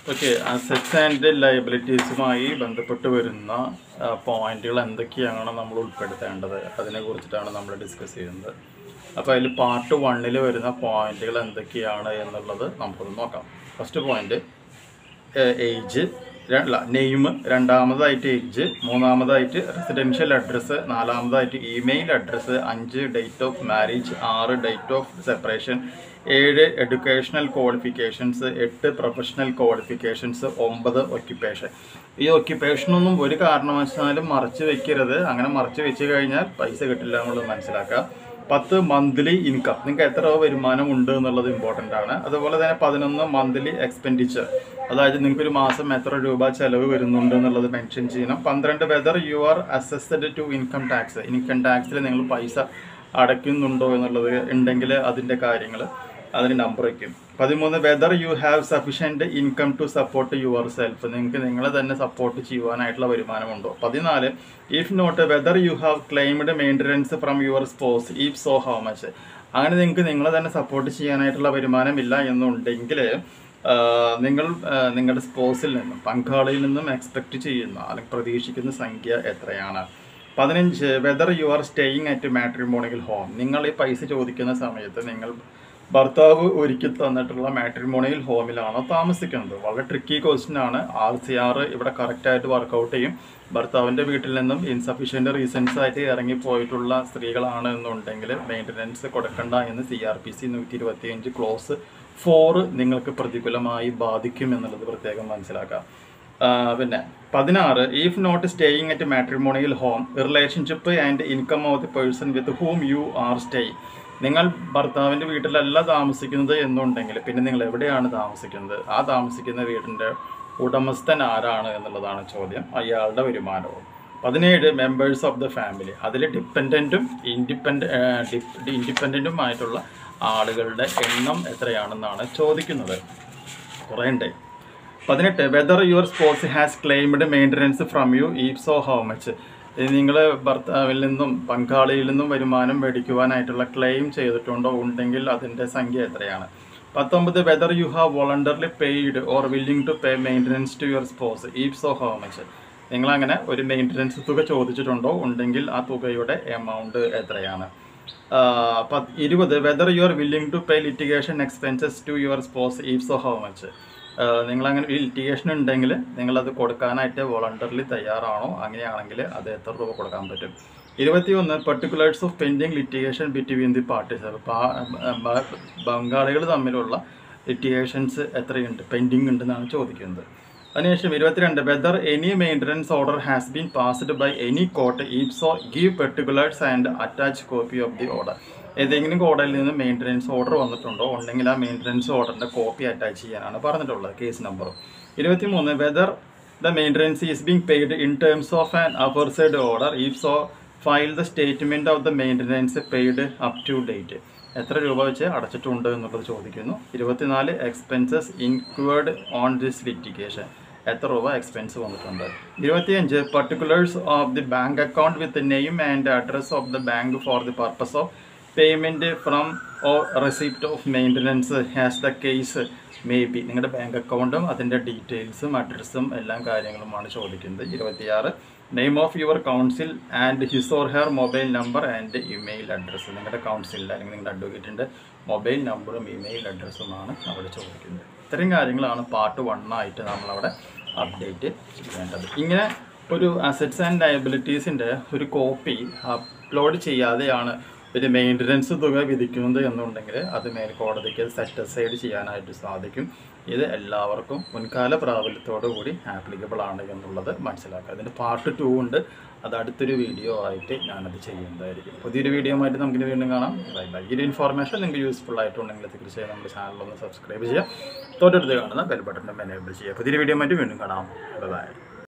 okay assets and ലയബിലിറ്റീസുമായി ബന്ധപ്പെട്ട് വരുന്ന പോയിന്റുകൾ എന്തൊക്കെയാണ് നമ്മൾ ഉൾപ്പെടുത്തേണ്ടത് അതിനെ കുറിച്ചിട്ടാണ് നമ്മൾ ഡിസ്കസ് ചെയ്യുന്നത് അപ്പോൾ അതിൽ പാർട്ട് വണ്ണിൽ വരുന്ന പോയിന്റുകൾ എന്തൊക്കെയാണ് എന്നുള്ളത് നമുക്കൊന്ന് നോക്കാം ഫസ്റ്റ് പോയിന്റ് ഏജ് അല്ല നെയിം രണ്ടാമതായിട്ട് ഏജ് മൂന്നാമതായിട്ട് റെസിഡൻഷ്യൽ അഡ്രസ്സ് നാലാമതായിട്ട് ഇമെയിൽ അഡ്രസ്സ് അഞ്ച് ഡേറ്റ് ഓഫ് മാരേജ് ആറ് ഡേറ്റ് ഓഫ് സെപ്പറേഷൻ ഏഴ് എഡ്യൂക്കേഷണൽ ക്വാളിഫിക്കേഷൻസ് എട്ട് പ്രൊഫഷണൽ ക്വാളിഫിക്കേഷൻസ് ഒമ്പത് ഒക്യുപ്പേഷൻ ഈ ഒക്യുപ്പേഷനൊന്നും ഒരു കാരണവശാലും മറച്ചു വെക്കരുത് അങ്ങനെ മറച്ചു വെച്ച് കഴിഞ്ഞാൽ പൈസ കിട്ടില്ല എന്നുള്ളത് മനസ്സിലാക്കുക പത്ത് മന്ത്ലി ഇൻകം നിങ്ങൾക്ക് എത്ര രൂപ വരുമാനം ഉണ്ട് എന്നുള്ളത് ഇമ്പോർട്ടൻ്റ് ആണ് അതുപോലെ തന്നെ പതിനൊന്ന് മന്ത്ലി എക്സ്പെൻഡിച്ചർ അതായത് നിങ്ങൾക്ക് ഒരു മാസം എത്ര രൂപ ചെലവ് വരുന്നുണ്ട് എന്നുള്ളത് മെൻഷൻ ചെയ്യണം പന്ത്രണ്ട് whether you are assessed to income tax income ടാക്സിൽ നിങ്ങൾ പൈസ അടയ്ക്കുന്നുണ്ടോ എന്നുള്ളത് ഉണ്ടെങ്കിൽ അതിൻ്റെ കാര്യങ്ങൾ അതിന് നമ്പർ വയ്ക്കും പതിമൂന്ന് whether you have sufficient income to support yourself നിങ്ങൾക്ക് നിങ്ങളെ തന്നെ സപ്പോർട്ട് ചെയ്യുവാനായിട്ടുള്ള വരുമാനമുണ്ടോ പതിനാല് if not whether you have claimed maintenance from your spouse if so how much അങ്ങനെ നിങ്ങൾക്ക് നിങ്ങളെ തന്നെ സപ്പോർട്ട് ചെയ്യാനായിട്ടുള്ള വരുമാനമില്ല എന്നുണ്ടെങ്കിൽ നിങ്ങൾ ആ, നിങ്ങളുടെ സ്പോസിൽ നിന്നും പങ്കാളിയിൽ നിന്നും എക്സ്പെക്റ്റ് ചെയ്യുന്ന അല്ലെങ്കിൽ പ്രതീക്ഷിക്കുന്ന സംഖ്യ എത്രയാണ് പതിനഞ്ച് whether you are staying at matrimonial home നിങ്ങൾ ഈ പൈസ ചോദിക്കുന്ന സമയത്ത് നിങ്ങൾ ഭർത്താവ് ഒരുക്കി തന്നിട്ടുള്ള മാട്രിമോണിയൽ ഹോമിലാണോ താമസിക്കുന്നത് വളരെ ട്രിക്കി ക്വസ്റ്റ്യൻ ആണ് ആർ സി ആർ ഇവിടെ കറക്റ്റായിട്ട് വർക്കൗട്ട് ചെയ്യും ഭർത്താവിൻ്റെ വീട്ടിൽ നിന്നും ഇൻസഫീഷ്യൻ്റ് റീസൺസ് ആയിട്ട് ഇറങ്ങിപ്പോയിട്ടുള്ള സ്ത്രീകളാണ് എന്നുണ്ടെങ്കിൽ മെയിൻ്റനൻസ് കൊടുക്കണ്ട എന്ന് സി ആർ പി സി നൂറ്റി ഇരുപത്തി അഞ്ച് ക്ലോസ് ഫോറ് നിങ്ങൾക്ക് പ്രതികൂലമായി ബാധിക്കും എന്നുള്ളത് പ്രത്യേകം മനസ്സിലാക്കാം ആ, പിന്നെ പതിനാറ് if not staying at matrimonial home relationship and income of the person with whom you are staying നിങ്ങൾ ഭർത്താവിൻ്റെ വീട്ടിലല്ല താമസിക്കുന്നത് എന്നുണ്ടെങ്കിൽ പിന്നെ നിങ്ങൾ എവിടെയാണ് താമസിക്കുന്നത് ആ താമസിക്കുന്ന വീടിൻ്റെ ഉടമസ്ഥൻ ആരാണ് എന്നുള്ളതാണ് ചോദ്യം അയാളുടെ വരുമാനവും പതിനേഴ് മെമ്പേഴ്സ് ഓഫ് ദ ഫാമിലി അതിൽ ഡിപ്പെൻഡൻറ്റും ഇൻഡിപെൻഡ ഇൻഡിപെൻഡൻറ്റുമായിട്ടുള്ള ആളുകളുടെ എണ്ണം എത്രയാണെന്നാണ് ചോദിക്കുന്നത് കുറേ ഉണ്ട് പതിനെട്ട് whether your spouse has claimed maintenance from you if so how much നിങ്ങൾ ഭർത്താവിൽ നിന്നും പങ്കാളിയിൽ നിന്നും വരുമാനം മേടിക്കുവാനായിട്ടുള്ള ക്ലെയിം ചെയ്തിട്ടുണ്ടോ ഉണ്ടെങ്കിൽ അതിൻ്റെ സംഖ്യ എത്രയാണ് പത്തൊമ്പത് whether you have voluntarily paid or willing to pay maintenance to your spouse if so how much നിങ്ങളങ്ങനെ ഒരു മെയിൻ്റനൻസ് തുക ചോദിച്ചിട്ടുണ്ടോ ഉണ്ടെങ്കിൽ ആ തുകയുടെ എമൗണ്ട് എത്രയാണ് ആഹ് പത്ത് ഇരുപത് whether you are willing to pay litigation expenses to your spouse if so how much നിങ്ങളങ്ങനെ ഒരു ലിറ്റിഗേഷൻ ഉണ്ടെങ്കിൽ നിങ്ങളത് കൊടുക്കാനായിട്ട് വോളണ്ടറിലി തയ്യാറാണോ അങ്ങനെയാണെങ്കിൽ അത് എത്ര രൂപ കൊടുക്കാൻ പറ്റും ഇരുപത്തിയൊന്ന് particulars of pending litigation between the parties ബംഗാളികൾ തമ്മിലുള്ള ലിറ്റിഗേഷൻസ് എത്രയുണ്ട് പെൻഡിങ് ഉണ്ടെന്നാണ് ചോദിക്കുന്നത് അതിനുശേഷം ഇരുപത്തിരണ്ട് whether any maintenance order has been passed by any court if so give particulars and attach copy of the order ഏതെങ്കിലും കോടതിയിൽ നിന്ന് മെയിൻ്റനൻസ് ഓർഡർ വന്നിട്ടുണ്ടോ ഉണ്ടെങ്കിൽ ആ മെയിൻ്റനൻസ് ഓർഡറിൻ്റെ കോപ്പി അറ്റാച്ച് ചെയ്യാനാണ് പറഞ്ഞിട്ടുള്ളത് കേസ് നമ്പർ ഇരുപത്തിമൂന്ന് whether the maintenance is being paid in terms of an aforesaid order if so file the statement of the maintenance paid up to date എത്ര രൂപ വെച്ച് അടച്ചിട്ടുണ്ട് എന്നുള്ളത് ചോദിക്കുന്നു ഇരുപത്തിനാല് expenses incurred on this litigation എത്ര രൂപ എക്സ്പെൻസ് വന്നിട്ടുണ്ട് ഇരുപത്തിയഞ്ച് particulars of the bank account with name and address of the bank for the purpose of payment from or receipt of maintenance has the case may be നിങ്ങളുടെ bank അക്കൗണ്ടും അതിൻ്റെ ഡീറ്റെയിൽസും അഡ്രസ്സും എല്ലാം കാര്യങ്ങളുമാണ് ചോദിക്കുന്നത് ഇരുപത്തിയാറ് name of your counsel and his or her mobile number and email address നിങ്ങളുടെ കൗൺസിലിൽ അല്ലെങ്കിൽ നിങ്ങളുടെ അഡ്വക്കേറ്റിൻ്റെ മൊബൈൽ നമ്പറും ഇമെയിൽ അഡ്രസ്സുമാണ് അവിടെ ചോദിക്കുന്നത് ഇത്രയും കാര്യങ്ങളാണ് പാർട്ട് വണ്ണായിട്ട് നമ്മളവിടെ അപ്ഡേറ്റ് ചെയ്യേണ്ടത് ഇങ്ങനെ ഒരു അസറ്റ്സ് ആൻഡ് ലയബിലിറ്റീസിൻ്റെ ഒരു കോപ്പി അപ്ലോഡ് ചെയ്യാതെയാണ് ഒരു മെയിൻ്റനൻസ് തുക വിധിക്കുന്നത് എന്നുണ്ടെങ്കിൽ അത് മേൽക്കോടതിക്ക് സെറ്റ് അസൈഡ് ചെയ്യാനായിട്ട് സാധിക്കും ഇത് എല്ലാവർക്കും മുൻകാല പ്രാബല്യത്തോടു കൂടി ആപ്ലിക്കബിൾ ആണ് എന്നുള്ളത് മനസ്സിലാക്കുക അതിൻ്റെ പാർട്ട് ടു ഉണ്ട് അത് അടുത്തൊരു വീഡിയോ ആയിട്ട് ഞാനത് ചെയ്യുന്നതായിരിക്കും പുതിയൊരു വീഡിയോ ആയിട്ട് നമുക്കിനി വീണ്ടും കാണാം ബൈ ബൈ ഈ ഒരു ഇൻഫോർമേഷൻ നിങ്ങൾക്ക് യൂസ്ഫുൾ ആയിട്ടുണ്ടെങ്കിൽ തീർച്ചയായും നമ്മുടെ ചാനൽ ഒന്ന് സബ്സ്ക്രൈബ് ചെയ്യുക തൊട്ടടുത്ത് കാണുന്ന ബെൽ ബട്ടൺ എനേബിൾ ചെയ്യുക പുതിയൊരു വീഡിയോ ആയിട്ട് വീണ്ടും കാണാം ബൈ ബൈ